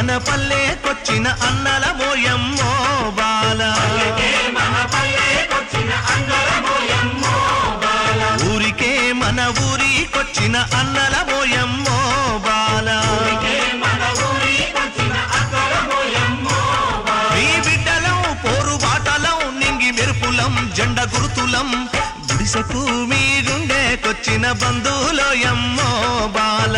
మన పల్లెకొచ్చిన అన్నల మోయమ్మో బాల ఊరికే మన ఊరికొచ్చిన అన్నల మోయమ్మో బాల నీ బిడ్డలం పోరు బాటలం నింగి మెరుపులం జెండ గురుతులం గుడిసెకు మీరుండేకొచ్చిన బంధువులోయమ్మో బాల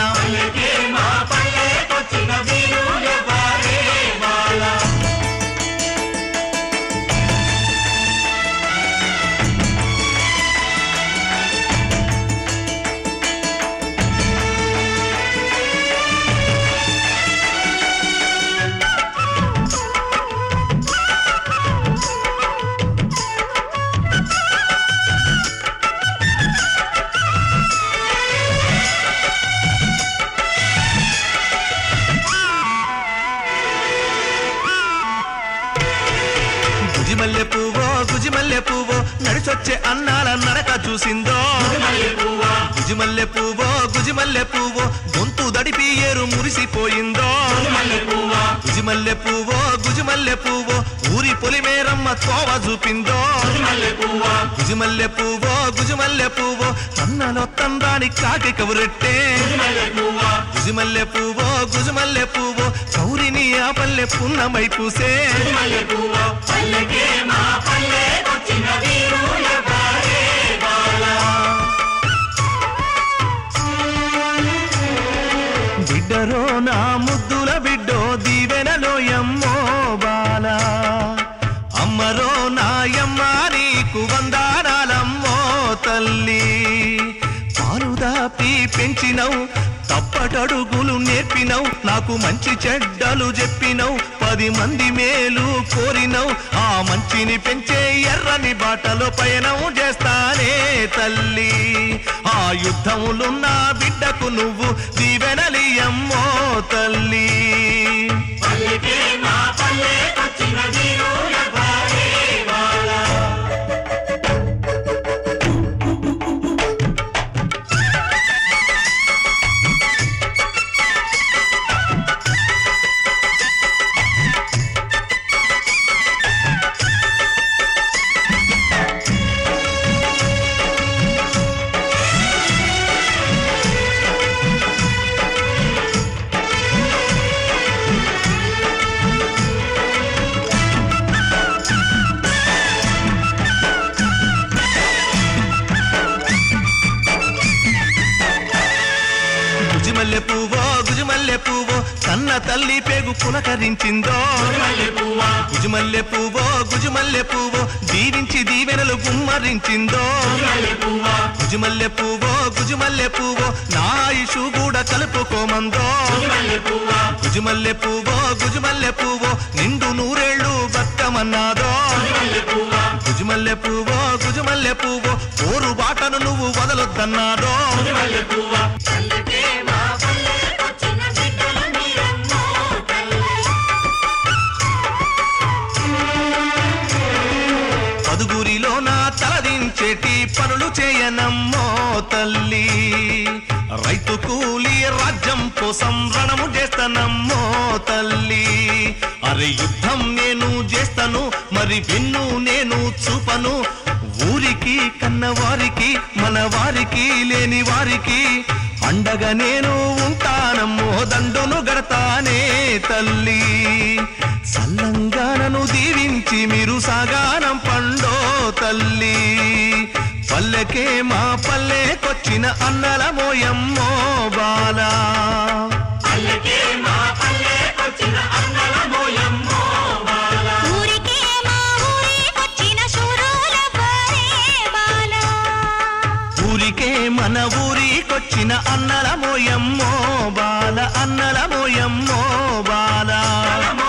గుజిమల్లె పువ్వో గుజిమల్లె పువ్వో నడిచొచ్చే అన్నాల నడక చూసిందో గుజిమల్లె పువ్వో గుజిమల్లె పువ్వో గొంతు దడిపి ఏరు మురిసిపోయిందో గుజిమల్లె పువ్వో గుజిమల్లె పువ్వో ఊరి పొలిమేరమ్మ తోవ చూపిందో గుజిమల్లె పువ్వో గుజిమల్లె పువ్వో అన్నలో తందాని కాకి కబురెట్టే గుజిమల్లె పువ్వో గుజిమల్లె పువ్వో కౌరిని ఆ పల్లె పున్నమై పూసే బిడ్డరో నా ముద్దుల బిడ్డో దీవెనలో ఎమ్మో బాల అమ్మరో నాయమ్మ నీకు వందానాలమ్మో తల్లి పాలు దాపి పెంచినవు తప్పటడుగులు నేర్పినవు నాకు మంచి చెడ్డలు చెప్పినవు పది మంది మేలు కోరినవు ఆ మంచిని పెంచే ఎర్రని బాటలో పయనం చేస్తానే తల్లి ఆ యుద్ధములున్న బిడ్డకు నువ్వు దీవెనలియమ్మో తల్లి గుజిమల్లె పువ్వో గుజిమల్లె పువ్వో కన్న తల్లి పేగు పులకరించిందో గుజిమల్లె పువ్వో గుజిమల్లె పువ్వో దీవించి దీవెనలు గుమ్మరించిందో గుజిమల్లె పువ్వో గుజిమల్లె పువ్వో నా ఇషు కూడా కలుపుకోమందో గుజిమల్లె పువ్వో గుజిమల్లె పువ్వో నిండు నూరేళ్ళు బతకమన్నాదో గుజిమల్లె పువ్వో గుజిమల్లె పువ్వో పోరు బాటను నువ్వు వదలొద్దన్నాదో పదుగురిలో నా తలదించేటి పనులు చేయనమ్మో తల్లి రైతు కూలి రాజ్యం కోసం రణము చేస్తానమ్మో తల్లి అరే యుద్ధం నేను చేస్తాను మరి విన్ను నేను చూపను ఊరికి కన్నవారికి మన వారికి లేని వారికి అండగా నేను ఉంటానమ్మో దండును గడతానే తల్లి సల్లంగానను దీవించి మీరు సాగానం పండో తల్లి పల్లెకే మా పల్లెకొచ్చిన అన్నల మోయమ్మో బాలా ఊరికే మా ఊరికొచ్చిన శూరుల వారే బాల ఊరికే మన ఊరికొచ్చిన అన్నల మోయమ్మో బాల అన్నల మోయమ్మో బాల